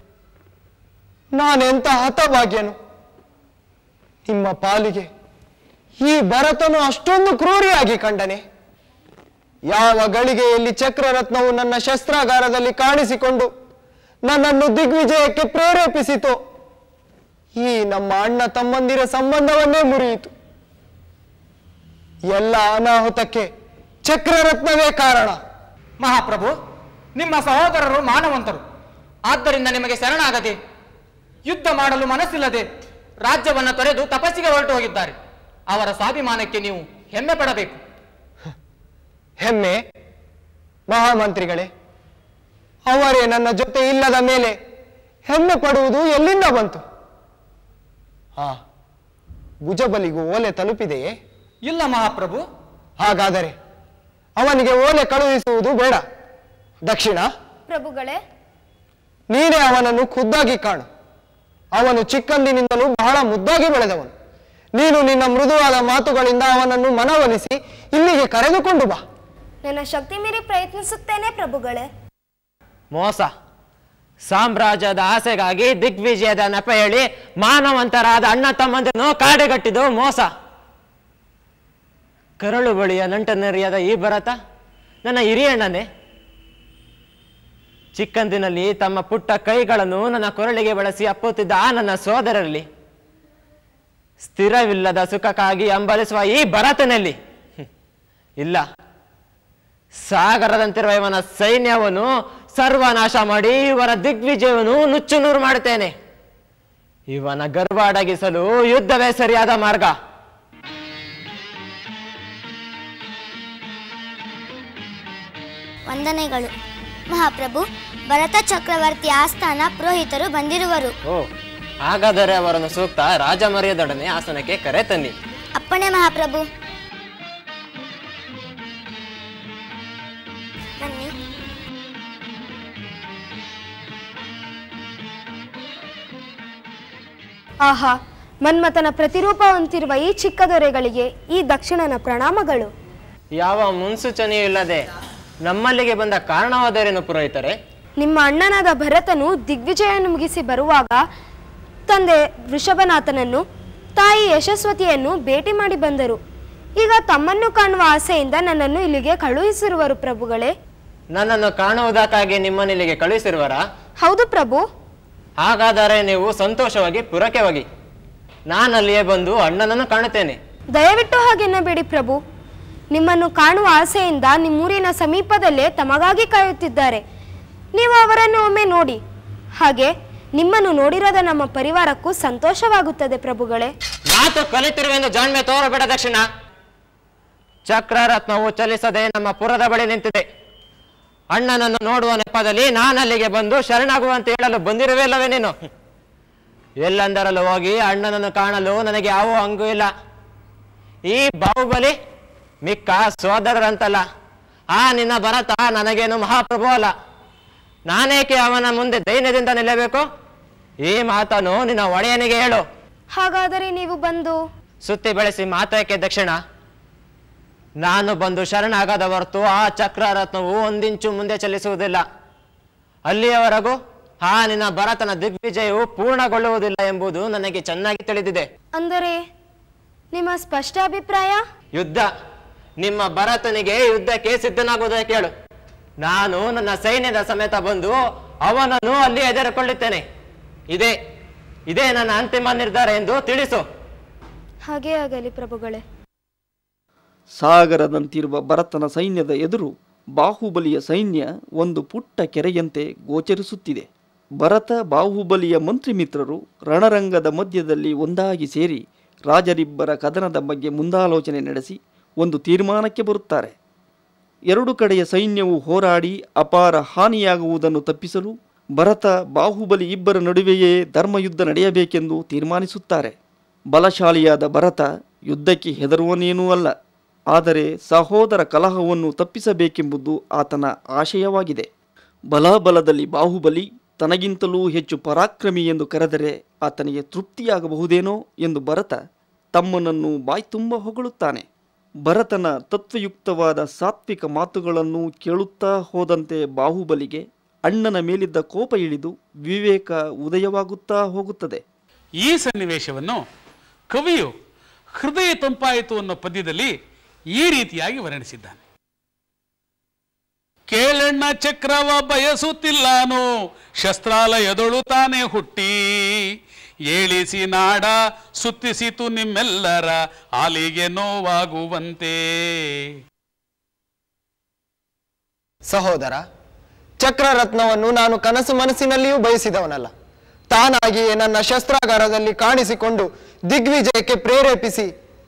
ನಾನೆಂತ ಹತಭಾಗ್ಯನು ನಿಮ್ಮ ಪಾಲಿಗೆ ಈ ಭರತನು ಅಷ್ಟೊಂದು ಕ್ರೂರಿಯಾಗಿ ಕಂಡನೆ ಯಾವ ಗಳಿಗೆಯಲ್ಲಿ ಚಕ್ರರತ್ನವು ನನ್ನ ಶಸ್ತ್ರಾಗಾರದಲ್ಲಿ ಕಾಣಿಸಿಕೊಂಡು ನನ್ನನ್ನು ದಿಗ್ವಿಜಯಕ್ಕೆ ಪ್ರೇರೇಪಿಸಿತು ಈ ನಮ್ಮ ಅಣ್ಣ ತಮ್ಮಂದಿರ ಸಂಬಂಧವನ್ನೇ ಮುರಿಯಿತು ಎಲ್ಲ ಅನಾಹುತಕ್ಕೆ ಚಕ್ರರತ್ನವೇ ಕಾರಣ ಮಹಾಪ್ರಭು ನಿಮ್ಮ ಸಹೋದರರು ಮಾನವಂತರು ಆದ್ದರಿಂದ ನಿಮಗೆ ಶರಣಾಗದೆ ಯುದ್ಧ ಮಾಡಲು ಮನಸ್ಸಿಲ್ಲದೆ ರಾಜ್ಯವನ್ನು ತೊರೆದು ತಪಸ್ಸಿಗೆ ಹೊರಟು ಹೋಗಿದ್ದಾರೆ ಅವರ ಸ್ವಾಭಿಮಾನಕ್ಕೆ ನೀವು ಹೆಮ್ಮೆ ಪಡಬೇಕು ಹೆಮ್ಮೆ ಮಹಾಮಂತ್ರಿಗಳೇ ಅವರೇ ನನ್ನ ಜೊತೆ ಇಲ್ಲದ ಮೇಲೆ ಹೆಮ್ಮೆ ಪಡುವುದು ಎಲ್ಲಿಂದ ಬಂತು ಹಾ ಭುಜಬಲಿಗೂ ಓಲೆ ತಲುಪಿದೆಯೇ ಇಲ್ಲ ಮಹಾಪ್ರಭು ಹಾಗಾದರೆ ಅವನಿಗೆ ಓಲೆ ಕಳುಹಿಸುವುದು ಬೇಡ ದಕ್ಷಿಣ ಪ್ರಭುಗಳೇ ನೀನೇ ಅವನನ್ನು ಖುದ್ದಾಗಿ ಕಾಣು ಅವನು ಚಿಕ್ಕಂದಿನಿಂದಲೂ ಬಹಳ ಮುದ್ದಾಗಿ ಬೆಳೆದವನು ನೀನು ನಿನ್ನ ಮೃದುವಾದ ಮಾತುಗಳಿಂದ ಅವನನ್ನು ಮನವೊಲಿಸಿ ಇಲ್ಲಿಗೆ ಕರೆದುಕೊಂಡು ಬಾ ನನ್ನ ಶಕ್ತಿ ಮೀರಿ ಪ್ರಯತ್ನಿಸುತ್ತೇನೆ ಪ್ರಭುಗಳೇ ಮೋಸ ಸಾಮ್ರಾಜ್ಯದ ಆಸೆಗಾಗಿ ದಿಗ್ವಿಜಯದ ನೆಪ ಹೇಳಿ ಮಾನವಂತರಾದ ಅಣ್ಣ ತಮ್ಮಂದಿರನ್ನು ಕಾಡೆಗಟ್ಟಿದ್ದು ಮೋಸ ಕರಳು ಬಳಿಯ ನಂಟನರಿಯಾದ ಈ ಭರತ ನನ್ನ ಹಿರಿಯಣ್ಣನೇ ಚಿಕ್ಕಂದಿನಲ್ಲಿ ತಮ್ಮ ಪುಟ್ಟ ಕೈಗಳನ್ನು ನನ್ನ ಕೊರಳಿಗೆ ಬಳಸಿ ಅಪ್ಪುತ್ತಿದ್ದ ಆ ನನ್ನ ಸೋದರರಲ್ಲಿ ಸ್ಥಿರವಿಲ್ಲದ ಸುಖಕ್ಕಾಗಿ ಅಂಬಲಿಸುವ ಈ ಭರತನಲ್ಲಿ ಹ್ಮ್, ಇಲ್ಲ ಸಾಗರದಂತಿರುವ ಇವನ ಸೈನ್ಯವನ್ನು ಸರ್ವನಾಶ ಮಾಡಿ ಇವರ ದಿಗ್ವಿಜಯವನ್ನು ನುಚ್ಚು ನೂರು ಮಾಡುತ್ತೇನೆ ಇವನ ಗರ್ವ ಅಡಗಿಸಲು ಯುದ್ಧವೇ ಸರಿಯಾದ ಮಾರ್ಗ ವಂದನೆಗಳು ಮಹಾಪ್ರಭು ಭರತ ಚಕ್ರವರ್ತಿ ಆಸ್ಥಾನ ಪುರೋಹಿತರು ಬಂದಿರುವರು ಓ ಹಾಗಾದರೆ ಅವರನ್ನು ಸೂಕ್ತ ರಾಜಮರ್ಯಾದೊಡನೆ ಆಸನಕ್ಕೆ ಕರೆ ತನ್ನಿ ಅಪ್ಪಣೆ ಮಹಾಪ್ರಭು ಬನ್ನಿ ಆಹಾ ಮನ್ಮಥನ ಪ್ರತಿರೂಪವಂತಿರುವ ಈ ಚಿಕ್ಕ ದೊರೆಗಳಿಗೆ ಈ ದಕ್ಷಿಣನ ಪ್ರಣಾಮಗಳು ಯಾವ ಮುನ್ಸೂಚನೆಯೂ ಇಲ್ಲದೆ ನಮ್ಮಲ್ಲಿಗೆ ಬಂದ ಕಾರಣವಾದರೇನು ಪುರೋಹಿತರೆ ನಿಮ್ಮ ಅಣ್ಣನಾದ ಭರತನು ದಿಗ್ವಿಜಯವನ್ನು ಮುಗಿಸಿ ಬರುವಾಗ ತಂದೆ ವೃಷಭನಾಥನನ್ನು ತಾಯಿ ಯಶಸ್ವತಿಯನ್ನು ಭೇಟಿ ಮಾಡಿ ಬಂದರು ಈಗ ತಮ್ಮನ್ನು ಕಾಣುವ ಆಸೆಯಿಂದ ನನ್ನನ್ನು ಇಲ್ಲಿಗೆ ಕಳುಹಿಸಿರುವರು ಪ್ರಭುಗಳೇ ನನ್ನನ್ನು ಕಾಣುವುದಕ್ಕಾಗಿ ನಿಮ್ಮನ್ನು ಇಲ್ಲಿಗೆ ಕಳುಹಿಸಿರುವರಾ ಹೌದು ಪ್ರಭು ಹಾಗಾದರೆ ನೀವು ಸಂತೋಷವಾಗಿ ಪುರಕ್ಕೆ ಹೋಗಿ ನಾನಲ್ಲಿಯೇ ಬಂದು ಅಣ್ಣನನ್ನು ಕಾಣುತ್ತೇನೆ ದಯವಿಟ್ಟು ಹಾಗೆನ್ನಬೇಡಿ ಪ್ರಭು ನಿಮ್ಮನ್ನು ಕಾಣುವ ಆಸೆಯಿಂದ ನಿಮ್ಮೂರಿನ ಸಮೀಪದಲ್ಲೇ ತಮಗಾಗಿ ಕಾಯುತ್ತಿದ್ದಾರೆ ನೀವು ಅವರನ್ನು ಒಮ್ಮೆ ನೋಡಿ ಹಾಗೆ ನಿಮ್ಮನ್ನು ನೋಡಿರದ ನಮ್ಮ ಪರಿವಾರಕ್ಕೂ ಸಂತೋಷವಾಗುತ್ತದೆ ಪ್ರಭುಗಳೇ ಮಾತು ಕಲಿತಿರುವೆಂದು ಜಾಣ್ಮೆ ತೋರಬೇಡ ದಕ್ಷಿಣ ಚಕ್ರರತ್ನವು ಚಲಿಸದೆ ನಮ್ಮ ಪುರದ ಬಳಿ ನಿಂತಿದೆ ಅಣ್ಣನನ್ನು ನೋಡುವ ನೆಪದಲ್ಲಿ ನಾನಲ್ಲಿಗೆ ಬಂದು ಶರಣಾಗುವಂತೆ ಹೇಳಲು ಬಂದಿರುವೆ ಇಲ್ಲವೇ ನೀನು ಎಲ್ಲಂದರಲ್ಲೂ ಹೋಗಿ ಅಣ್ಣನನ್ನು ಕಾಣಲು ನನಗೆ ಯಾವ ಹಂಗೂ ಇಲ್ಲ ಈ ಬಾಹುಬಲಿ ಮಿಕ್ಕ ಸೋದರರಂತಲ್ಲ ಆ ನಿನ್ನ ಭರತ ನನಗೇನು ಮಹಾಪ್ರಭು ಅಲ್ಲ ನಾನೇಕೆ ಅವನ ಮುಂದೆ ದೈನ್ಯದಿಂದ ನಿಲ್ಲಬೇಕು ಈ ಮಾತನ್ನು ನಿನ್ನ ಒಡೆಯನಿಗೆ ಹೇಳು ಹಾಗಾದರೆ ನೀವು ಬಂದು ಸುತ್ತಿ ಬೆಳೆಸಿ ಮಾತೇಕೆ ದಕ್ಷಿಣ ನಾನು ಬಂದು ಶರಣಾಗದ ಹೊರತು ಆ ಚಕ್ರರತ್ನವು ಒಂದಿಂಚು ಮುಂದೆ ಚಲಿಸುವುದಿಲ್ಲ ಅಲ್ಲಿಯವರೆಗೂ ಆ ನಿನ್ನ ಭರತನ ದಿಗ್ವಿಜಯವು ಪೂರ್ಣಗೊಳ್ಳುವುದಿಲ್ಲ ಎಂಬುದು ನನಗೆ ಚೆನ್ನಾಗಿ ತಿಳಿದಿದೆ ಅಂದರೆ ನಿಮ್ಮ ಸ್ಪಷ್ಟ ಅಭಿಪ್ರಾಯ ಯುದ್ಧ ನಿಮ್ಮ ಭರತನಿಗೆ ಯುದ್ಧಕ್ಕೆ ಸಿದ್ಧನಾಗುವುದಕ್ಕೆ ಕೇಳು ನಾನು ನನ್ನ ಸೈನ್ಯದ ಸಮೇತ ಬಂದು ಅವನನ್ನು ಅಲ್ಲಿ ಎದುರುಕೊಳ್ಳುತ್ತೇನೆ ಇದೇ ಇದೇ ನನ್ನ ಅಂತಿಮ ನಿರ್ಧಾರ ಎಂದು ತಿಳಿಸು ಹಾಗೇ ಆಗಲಿ ಪ್ರಭುಗಳೇ ಸಾಗರದಂತಿರುವ ಭರತನ ಸೈನ್ಯದ ಎದುರು ಬಾಹುಬಲಿಯ ಸೈನ್ಯ ಒಂದು ಪುಟ್ಟ ಕೆರೆಯಂತೆ ಗೋಚರಿಸುತ್ತಿದೆ ಭರತ ಬಾಹುಬಲಿಯ ಮಂತ್ರಿಮಿತ್ರರು ರಣರಂಗದ ಮಧ್ಯದಲ್ಲಿ ಒಂದಾಗಿ ಸೇರಿ ರಾಜರಿಬ್ಬರ ಕದನದ ಬಗ್ಗೆ ಮುಂದಾಲೋಚನೆ ನಡೆಸಿ ಒಂದು ತೀರ್ಮಾನಕ್ಕೆ ಬರುತ್ತಾರೆ ಎರಡು ಕಡೆಯ ಸೈನ್ಯವು ಹೋರಾಡಿ ಅಪಾರ ಹಾನಿಯಾಗುವುದನ್ನು ತಪ್ಪಿಸಲು ಭರತ ಬಾಹುಬಲಿ ಇಬ್ಬರ ನಡುವೆಯೇ ಧರ್ಮಯುದ್ಧ ನಡೆಯಬೇಕೆಂದು ತೀರ್ಮಾನಿಸುತ್ತಾರೆ ಬಲಶಾಲಿಯಾದ ಭರತ ಯುದ್ಧಕ್ಕೆ ಹೆದರುವನೇನೂ ಅಲ್ಲ ಆದರೆ ಸಹೋದರ ಕಲಹವನ್ನು ತಪ್ಪಿಸಬೇಕೆಂಬುದು ಆತನ ಆಶಯವಾಗಿದೆ ಬಲಾಬಲದಲ್ಲಿ ಬಾಹುಬಲಿ ತನಗಿಂತಲೂ ಹೆಚ್ಚು ಪರಾಕ್ರಮಿ ಎಂದು ಕರೆದರೆ ಆತನಿಗೆ ತೃಪ್ತಿಯಾಗಬಹುದೇನೋ ಎಂದು ಭರತ ತಮ್ಮನನ್ನು ಬಾಯ್ತುಂಬ ಹೊಗಳುತ್ತಾನೆ ಭರತನ ತತ್ವಯುಕ್ತವಾದ ಸಾತ್ವಿಕ ಮಾತುಗಳನ್ನು ಕೇಳುತ್ತಾ ಹೋದಂತೆ ಬಾಹುಬಲಿಗೆ ಅಣ್ಣನ ಮೇಲಿದ್ದ ಕೋಪ ಇಳಿದು ವಿವೇಕ ಉದಯವಾಗುತ್ತಾ ಹೋಗುತ್ತದೆ ಈ ಸನ್ನಿವೇಶವನ್ನು ಕವಿಯು ಹೃದಯ ತಂಪಾಯಿತು ಅನ್ನೋ ಪದ್ಯದಲ್ಲಿ ಈ ರೀತಿಯಾಗಿ ವರ್ಣಿಸಿದ್ದಾನೆ ಕೇಳಣ್ಣ ಚಕ್ರವ ಬಯಸುತ್ತಿಲ್ಲಾನು ಶಸ್ತ್ರಾಲಯದೊಳು ತಾನೇ ಹುಟ್ಟಿ ಏಳಿಸಿ ನಾಡ ಸುತ್ತಿಸಿತು ನಿಮ್ಮೆಲ್ಲರ ಆಲಿಗೆ ನೋವಾಗುವಂತೆ ಸಹೋದರ ಚಕ್ರರತ್ನವನ್ನು ನಾನು ಕನಸು ಮನಸ್ಸಿನಲ್ಲಿಯೂ ಬಯಸಿದವನಲ್ಲ ತಾನಾಗಿಯೇ ನನ್ನ ಶಸ್ತ್ರಾಗಾರದಲ್ಲಿ ಕಾಣಿಸಿಕೊಂಡು ದಿಗ್ವಿಜಯಕ್ಕೆ ಪ್ರೇರೇಪಿಸಿ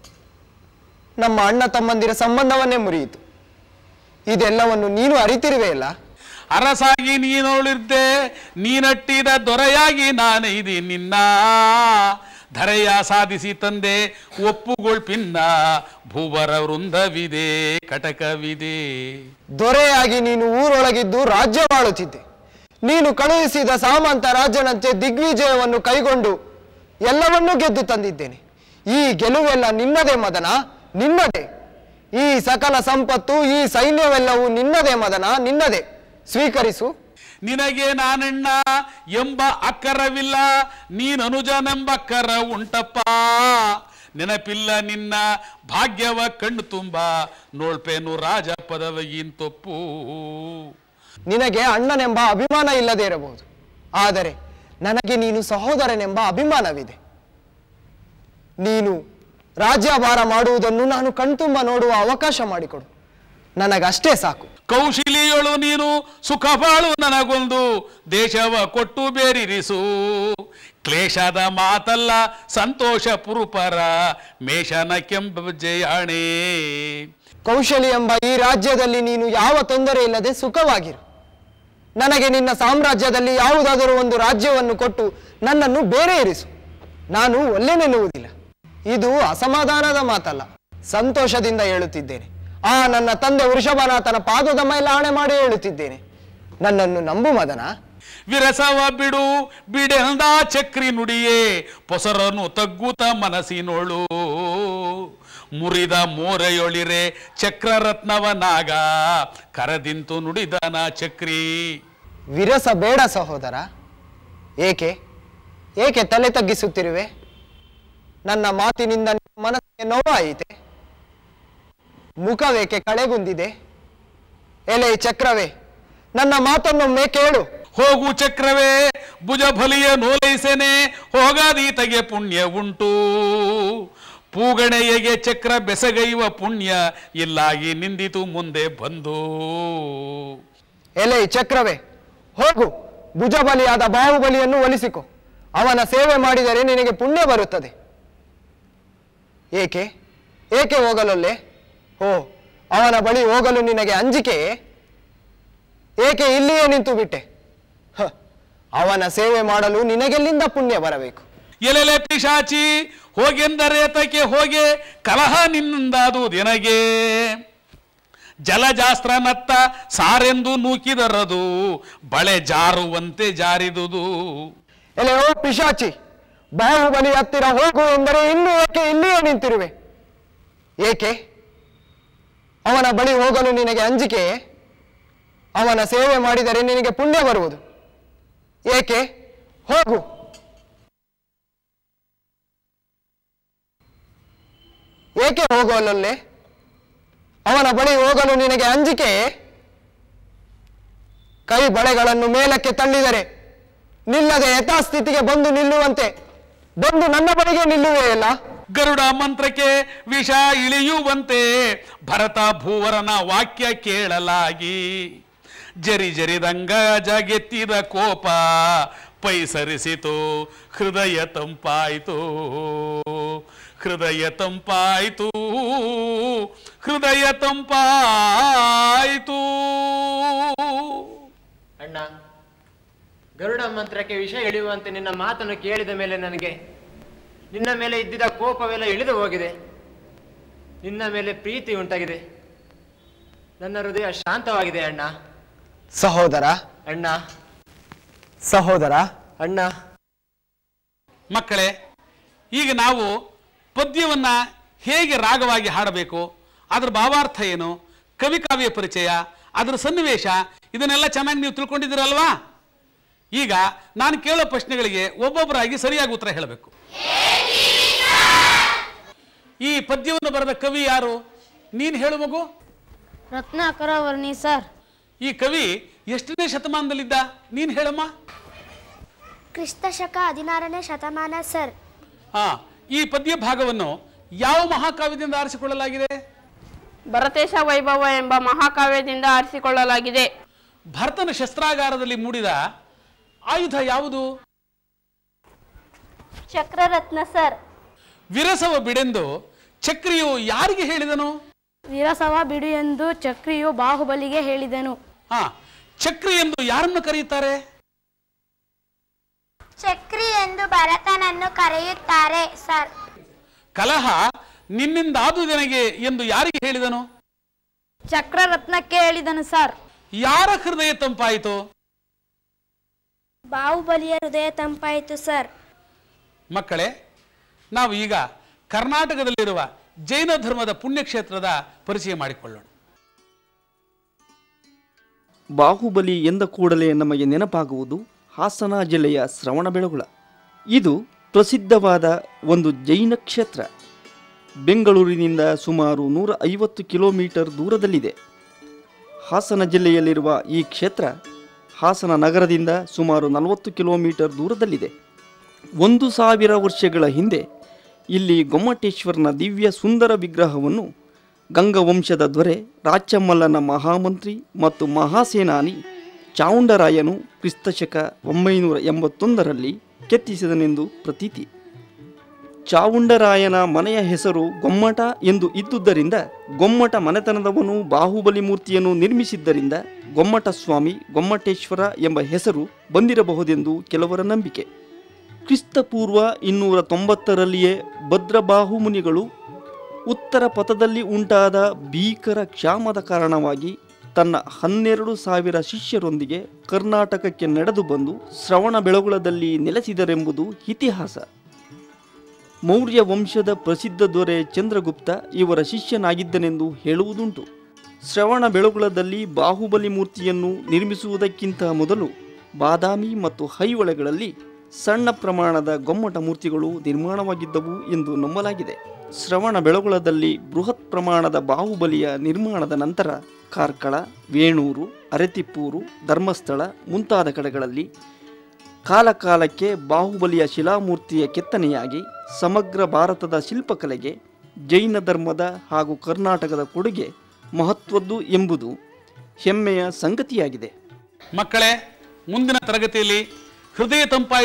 ನಮ್ಮ ಅಣ್ಣ ತಮ್ಮಂದಿರ ಸಂಬಂಧವನ್ನೇ ಮುರಿಯಿತು ಇದೆಲ್ಲವನ್ನು ನೀನು ಅರಿತಿರುವೆಯಲ್ಲ ಅರಸಾಗಿ ನೀನೋಳಿರ್ದೆ ನೀನಟ್ಟಿದ ದೊರೆಯಾಗಿ ನಾನೈದಿ ನಿನ್ನ ಧರೆಯ ಸಾಧಿಸಿ ತಂದೆ ಒಪ್ಪುಗೊಳ್ಪಿನ್ನ ಭೂವರ ವೃಂದವಿದೆ ಕಟಕವಿದೆ ದೊರೆಯಾಗಿ ನೀನು ಊರೊಳಗಿದ್ದು ರಾಜ್ಯವಾಳುತ್ತಿದ್ದೆ ನೀನು ಕಳುಹಿಸಿದ ಸಾಮಂತ ರಾಜನಂತೆ ದಿಗ್ವಿಜಯವನ್ನು ಕೈಗೊಂಡು ಎಲ್ಲವನ್ನೂ ಗೆದ್ದು ತಂದಿದ್ದೇನೆ ಈ ಗೆಲುವೆಲ್ಲ ನಿನ್ನದೇ ಮದನ ನಿನ್ನದೇ ಈ ಸಕಲ ಸಂಪತ್ತು ಈ ಸೈನ್ಯವೆಲ್ಲವೂ ನಿನ್ನದೇ ಮದನ ನಿನ್ನದೇ ಸ್ವೀಕರಿಸು ನಿನಗೆ ನಾನಣ್ಣ ಎಂಬ ಅಕ್ಕರವಿಲ್ಲ ನೀನನುಜನೆಂಬಕ್ಕರ ಉಂಟಪ್ಪ ನೆನಪಿಲ್ಲ ನಿನ್ನ ಭಾಗ್ಯವ ಕಣ್ಣು ತುಂಬ ನೋಳ್ಪೇನು ರಾಜ ಪದವಿಗಿಂತೊಪ್ಪು ನಿನಗೆ ಅಣ್ಣನೆಂಬ ಅಭಿಮಾನ ಇಲ್ಲದೆ ಇರಬಹುದು ಆದರೆ ನನಗೆ ನೀನು ಸಹೋದರನೆಂಬ ಅಭಿಮಾನವಿದೆ ನೀನು ರಾಜ್ಯಭಾರ ಮಾಡುವುದನ್ನು ನಾನು ಕಣ್ತುಂಬ ನೋಡುವ ಅವಕಾಶ ಮಾಡಿಕೊಡು ನನಗಷ್ಟೇ ಸಾಕು ಕೌಶಿಲಿಯೊಳು ನೀನು ಸುಖ ಬಾಳು ನನಗೊಂದು ದೇಶವ ಕೊಟ್ಟು ಬೇರಿರಿಸು ಕ್ಲೇಶದ ಮಾತಲ್ಲ ಸಂತೋಷ ಪುರುಪರ ಮೇಷನ ಕೆಂಪ ಜಯಾಣೆ ಕೌಶಲಿ ಎಂಬ ಈ ರಾಜ್ಯದಲ್ಲಿ ನೀನು ಯಾವ ತೊಂದರೆ ಇಲ್ಲದೆ ಸುಖವಾಗಿರು ನನಗೆ ನಿನ್ನ ಸಾಮ್ರಾಜ್ಯದಲ್ಲಿ ಯಾವುದಾದರೂ ಒಂದು ರಾಜ್ಯವನ್ನು ಕೊಟ್ಟು ನನ್ನನ್ನು ಬೇರೆ ಇರಿಸು ನಾನು ಒಲ್ಲೆನೆನ್ನುವುದಿಲ್ಲ ಇದು ಅಸಮಾಧಾನದ ಮಾತಲ್ಲ ಸಂತೋಷದಿಂದ ಹೇಳುತ್ತಿದ್ದೇನೆ ಆ ನನ್ನ ತಂದೆ ವೃಷಭನಾಥನ ಪಾದದ ಮೇಲೆ ಆಣೆ ಮಾಡಿ ಹೇಳುತ್ತಿದ್ದೇನೆ ನನ್ನನ್ನು ನಂಬು ಮದನ ವಿರಸವ ಬಿಡು ಬಿಡೆಲ್ದ ಚಕ್ರಿ ನುಡಿಯೇ ಪೊಸರನು ತಗ್ಗುತ ಮನಸ್ಸಿನೋಳು ಮುರಿದ ಮೋರೆಯೊಳಿರೆ ಚಕ್ರರತ್ನವನಾಗ ಕರದಿಂತು ನುಡಿದನ ಚಕ್ರಿ ವಿರಸ ಬೇಡ ಸಹೋದರ ಏಕೆ ಏಕೆ ತಲೆ ತಗ್ಗಿಸುತ್ತಿರುವೆ ನನ್ನ ಮಾತಿನಿಂದ ನಿನ್ನ ಮನಸ್ಸಿಗೆ ನೋವಾಯಿತೆ ಮುಖವೇಕೆ ಕಳೆಗುಂದಿದೆ ಎಲೆ ಚಕ್ರವೇ ನನ್ನ ಮಾತನ್ನೊಮ್ಮೆ ಕೇಳು ಹೋಗು ಚಕ್ರವೇ ಭುಜಫಲಿಯ ನೋಲೈಸೆನೆ ಹೋಗಾದೀತಗೆ ಪುಣ್ಯ ಉಂಟು ಪೂಗಣೆಯಗೆ ಚಕ್ರ ಬೆಸಗೈವ ಪುಣ್ಯ ಇಲ್ಲಾಗಿ ನಿಂದಿತು ಮುಂದೆ ಬಂದು ಎಲೆ ಚಕ್ರವೇ ಹೋಗು ಭುಜಬಲಿಯಾದ ಬಾಹುಬಲಿಯನ್ನು ಒಲಿಸಿಕೊ ಅವನ ಸೇವೆ ಮಾಡಿದರೆ ನಿನಗೆ ಪುಣ್ಯ ಬರುತ್ತದೆ ಏಕೆ ಏಕೆ ಹೋಗಲೊಲ್ಲೆ ಓ ಅವನ ಬಳಿ ಹೋಗಲು ನಿನಗೆ ಅಂಜಿಕೆಯೇ ಏಕೆ ಇಲ್ಲಿಯೇ ನಿಂತು ಬಿಟ್ಟೆ ಹ, ಅವನ ಸೇವೆ ಮಾಡಲು ನಿನಗೆಲ್ಲಿಂದ ಪುಣ್ಯ ಬರಬೇಕು ಎಲೆಲೆ ಪಿಶಾಚಿ ಹೋಗೆಂದರೆ ತಕ್ಕೆ ಹೋಗೆ ಕಲಹ ನಿನ್ನದಾದು ದಿನಗೆ ಜಲಜಾಸ್ತ್ರನತ್ತ ಸಾರೆಂದು ನೂಕಿದರದು ಬಳೆ ಜಾರುವಂತೆ ಜಾರಿದುದು ಎಲೆ ಓ ಪಿಶಾಚಿ ಬಾಹುಬಲಿ ಹತ್ತಿರ ಹೋಗು ಎಂದರೆ ಇನ್ನೂ ಏಕೆ ಇಲ್ಲಿಯೇ ನಿಂತಿರುವೆ ಏಕೆ ಅವನ ಬಳಿ ಹೋಗಲು ನಿನಗೆ ಅಂಜಿಕೆಯೇ ಅವನ ಸೇವೆ ಮಾಡಿದರೆ ನಿನಗೆ ಪುಣ್ಯ ಬರುವುದು ಏಕೆ ಹೋಗು ಏಕೆ ಹೋಗೋಲ್ಲೊಲ್ಲೆ ಅವನ ಬಳಿ ಹೋಗಲು ನಿನಗೆ ಅಂಜಿಕೆಯೇ ಕೈ ಬಳೆಗಳನ್ನು ಮೇಲಕ್ಕೆ ತಳ್ಳಿದರೆ ನಿಲ್ಲದೆ ಯಥಾಸ್ಥಿತಿಗೆ ಬಂದು ನಿಲ್ಲುವಂತೆ ಬಂದು ನನ್ನ ಬಳಿಗೆ ನಿಲ್ಲುವೆಯಲ್ಲ ಗರುಡ ಮಂತ್ರಕ್ಕೆ ವಿಷ ಇಳಿಯುವಂತೆ ಭರತ ಭೂವರನ ವಾಕ್ಯ ಕೇಳಲಾಗಿ ಜರಿ ಜರಿದಂಗ ಜಗೆತ್ತಿದ ಕೋಪ ಪೈಸರಿಸಿತು ಹೃದಯ ತಂಪಾಯಿತು ಹೃದಯ ತಂಪಾಯಿತು ಹೃದಯ ತಂಪಾಯಿತು ಅಣ್ಣ ಗರುಡ ಮಂತ್ರಕ್ಕೆ ವಿಷ ಇಳಿಯುವಂತೆ ನಿನ್ನ ಮಾತನ್ನು ಕೇಳಿದ ಮೇಲೆ ನನಗೆ ನಿನ್ನ ಮೇಲೆ ಇದ್ದಿದ್ದ ಕೋಪವೆಲ್ಲ ಇಳಿದು ಹೋಗಿದೆ ನಿನ್ನ ಮೇಲೆ ಪ್ರೀತಿ ಉಂಟಾಗಿದೆ ನನ್ನ ಹೃದಯ ಶಾಂತವಾಗಿದೆ ಅಣ್ಣ ಸಹೋದರ ಅಣ್ಣ ಸಹೋದರ ಅಣ್ಣ ಮಕ್ಕಳೇ ಈಗ ನಾವು ಪದ್ಯವನ್ನ ಹೇಗೆ ರಾಗವಾಗಿ ಹಾಡಬೇಕು ಅದರ ಭಾವಾರ್ಥ ಏನು ಕವಿಕಾವ್ಯ ಪರಿಚಯ ಅದರ ಸನ್ನಿವೇಶ ಇದನ್ನೆಲ್ಲ ಚೆನ್ನಾಗಿ ನೀವು ತಿಳ್ಕೊಂಡಿದ್ದೀರಲ್ವಾ ಈಗ ನಾನು ಕೇಳೋ ಪ್ರಶ್ನೆಗಳಿಗೆ ಒಬ್ಬೊಬ್ಬರಾಗಿ ಸರಿಯಾಗಿ ಉತ್ತರ ಹೇಳಬೇಕು ಈ ಪದ್ಯವನ್ನು ಬರೆದ ಕವಿ ಯಾರು ನೀನು ಹೇಳು ಮಗು ರತ್ನಾಕರ ವರ್ಣಿ ಸರ್ ಈ ಕವಿ ಎಷ್ಟನೇ ಶತಮಾನದಲ್ಲಿದ್ದ ನೀನು ಹೇಳಮ್ಮ ಕ್ರಿಸ್ತ ಶಕ ಹದಿನಾರನೇ ಶತಮಾನ ಸರ್ ಹಾ ಈ ಪದ್ಯ ಭಾಗವನ್ನು ಯಾವ ಮಹಾಕಾವ್ಯದಿಂದ ಆರಿಸಿಕೊಳ್ಳಲಾಗಿದೆ ಭರತೇಶ ವೈಭವ ಎಂಬ ಮಹಾಕಾವ್ಯದಿಂದ ಆರಿಸಿಕೊಳ್ಳಲಾಗಿದೆ ಭರತನ ಶಸ್ತ್ರಾಗಾರದಲ್ಲಿ ಮೂಡಿದ ಆಯುಧ ಯಾವುದು ಚಕ್ರರತ್ನ ಸರ್ ವಿರಸವ ಬಿಡೆಂದು ಚಕ್ರಿಯು ಯಾರಿಗೆ ಹೇಳಿದನು ವಿರಸವ ಬಿಡು ಎಂದು ಚಕ್ರಿಯು ಬಾಹುಬಲಿಗೆ ಹೇಳಿದನು ಹಾ ಚಕ್ರಿ ಎಂದು ಯಾರನ್ನು ಕರೆಯುತ್ತಾರೆ ಚಕ್ರಿ ಎಂದು ಭರತನನ್ನು ಕರೆಯುತ್ತಾರೆ ಸರ್ ಕಲಹ ನಿನ್ನಿಂದ ಆದುದೆನಗೆ ಎಂದು ಯಾರಿಗೆ ಹೇಳಿದನು ಚಕ್ರರತ್ನಕ್ಕೆ ಹೇಳಿದನು ಸರ್ ಯಾರ ಹೃದಯ ತಂಪಾಯಿತು ಬಾಹುಬಲಿಯ ಹೃದಯ ತಂಪಾಯಿತು ಸರ್ ಮಕ್ಕಳೇ ನಾವು ಈಗ ಕರ್ನಾಟಕದಲ್ಲಿರುವ ಜೈನ ಧರ್ಮದ ಪುಣ್ಯಕ್ಷೇತ್ರದ ಪರಿಚಯ ಮಾಡಿಕೊಳ್ಳೋಣ ಬಾಹುಬಲಿ ಎಂದ ಕೂಡಲೇ ನಮಗೆ ನೆನಪಾಗುವುದು ಹಾಸನ ಜಿಲ್ಲೆಯ ಶ್ರವಣಬೆಳಗೊಳ ಇದು ಪ್ರಸಿದ್ಧವಾದ ಒಂದು ಜೈನ ಕ್ಷೇತ್ರ ಬೆಂಗಳೂರಿನಿಂದ ಸುಮಾರು ನೂರ ಐವತ್ತು ಕಿಲೋಮೀಟರ್ ದೂರದಲ್ಲಿದೆ ಹಾಸನ ಜಿಲ್ಲೆಯಲ್ಲಿರುವ ಈ ಕ್ಷೇತ್ರ ಹಾಸನ ನಗರದಿಂದ ಸುಮಾರು ನಲವತ್ತು ಕಿಲೋಮೀಟರ್ ದೂರದಲ್ಲಿದೆ ಒಂದು ಸಾವಿರ ವರ್ಷಗಳ ಹಿಂದೆ ಇಲ್ಲಿ ಗೊಮ್ಮಟೇಶ್ವರನ ದಿವ್ಯ ಸುಂದರ ವಿಗ್ರಹವನ್ನು ಗಂಗವಂಶದ ದೊರೆ ರಾಚಮಲ್ಲನ ಮಹಾಮಂತ್ರಿ ಮತ್ತು ಮಹಾಸೇನಾನಿ ಚಾವುಂಡರಾಯನು ಕ್ರಿಸ್ತಶಕ ಒಂಬೈನೂರ ಎಂಬತ್ತೊಂದರಲ್ಲಿ ಕೆತ್ತಿಸಿದನೆಂದು ಪ್ರತೀತಿ ಚಾವುಂಡರಾಯನ ಮನೆಯ ಹೆಸರು ಗೊಮ್ಮಟ ಎಂದು ಇದ್ದುದರಿಂದ ಗೊಮ್ಮಟ ಮನೆತನದವನು ಬಾಹುಬಲಿ ಮೂರ್ತಿಯನ್ನು ನಿರ್ಮಿಸಿದ್ದರಿಂದ ಗೊಮ್ಮಟ ಸ್ವಾಮಿ ಗೊಮ್ಮಟೇಶ್ವರ ಎಂಬ ಹೆಸರು ಬಂದಿರಬಹುದೆಂದು ಕೆಲವರ ನಂಬಿಕೆ ಕ್ರಿಸ್ತಪೂರ್ವ ಇನ್ನೂರ ತೊಂಬತ್ತರಲ್ಲಿಯೇ ಭದ್ರಬಾಹು ಮುನಿಗಳು ಉತ್ತರ ಪಥದಲ್ಲಿ ಉಂಟಾದ ಭೀಕರ ಕ್ಷಾಮದ ಕಾರಣವಾಗಿ ತನ್ನ ಹನ್ನೆರಡು ಸಾವಿರ ಶಿಷ್ಯರೊಂದಿಗೆ ಕರ್ನಾಟಕಕ್ಕೆ ನಡೆದು ಬಂದು ಶ್ರವಣ ಬೆಳಗುಳದಲ್ಲಿ ನೆಲೆಸಿದರೆಂಬುದು ಇತಿಹಾಸ ಮೌರ್ಯ ವಂಶದ ಪ್ರಸಿದ್ಧ ದೊರೆ ಚಂದ್ರಗುಪ್ತ ಇವರ ಶಿಷ್ಯನಾಗಿದ್ದನೆಂದು ಹೇಳುವುದುಂಟು ಶ್ರವಣ ಬೆಳಗುಳದಲ್ಲಿ ಬಾಹುಬಲಿ ಮೂರ್ತಿಯನ್ನು ನಿರ್ಮಿಸುವುದಕ್ಕಿಂತ ಮೊದಲು ಬಾದಾಮಿ ಮತ್ತು ಹೈವಳೆಗಳಲ್ಲಿ ಸಣ್ಣ ಪ್ರಮಾಣದ ಗೊಮ್ಮಟ ಮೂರ್ತಿಗಳು ನಿರ್ಮಾಣವಾಗಿದ್ದವು ಎಂದು ನಂಬಲಾಗಿದೆ ಶ್ರವಣ ಬೆಳಗುಳದಲ್ಲಿ ಬೃಹತ್ ಪ್ರಮಾಣದ ಬಾಹುಬಲಿಯ ನಿರ್ಮಾಣದ ನಂತರ ಕಾರ್ಕಳ ವೇಣೂರು ಅರೆತಿಪ್ಪೂರು ಧರ್ಮಸ್ಥಳ ಮುಂತಾದ ಕಡೆಗಳಲ್ಲಿ ಕಾಲಕಾಲಕ್ಕೆ ಬಾಹುಬಲಿಯ ಶಿಲಾಮೂರ್ತಿಯ ಕೆತ್ತನೆಯಾಗಿ ಸಮಗ್ರ ಭಾರತದ ಶಿಲ್ಪಕಲೆಗೆ ಜೈನ ಧರ್ಮದ ಹಾಗೂ ಕರ್ನಾಟಕದ ಕೊಡುಗೆ ಮಹತ್ವದ್ದು ಎಂಬುದು ಹೆಮ್ಮೆಯ ಸಂಗತಿಯಾಗಿದೆ ಮಕ್ಕಳೇ ಮುಂದಿನ ತರಗತಿಯಲ್ಲಿ ಹೃದಯ ತಂಪಾಯಿತು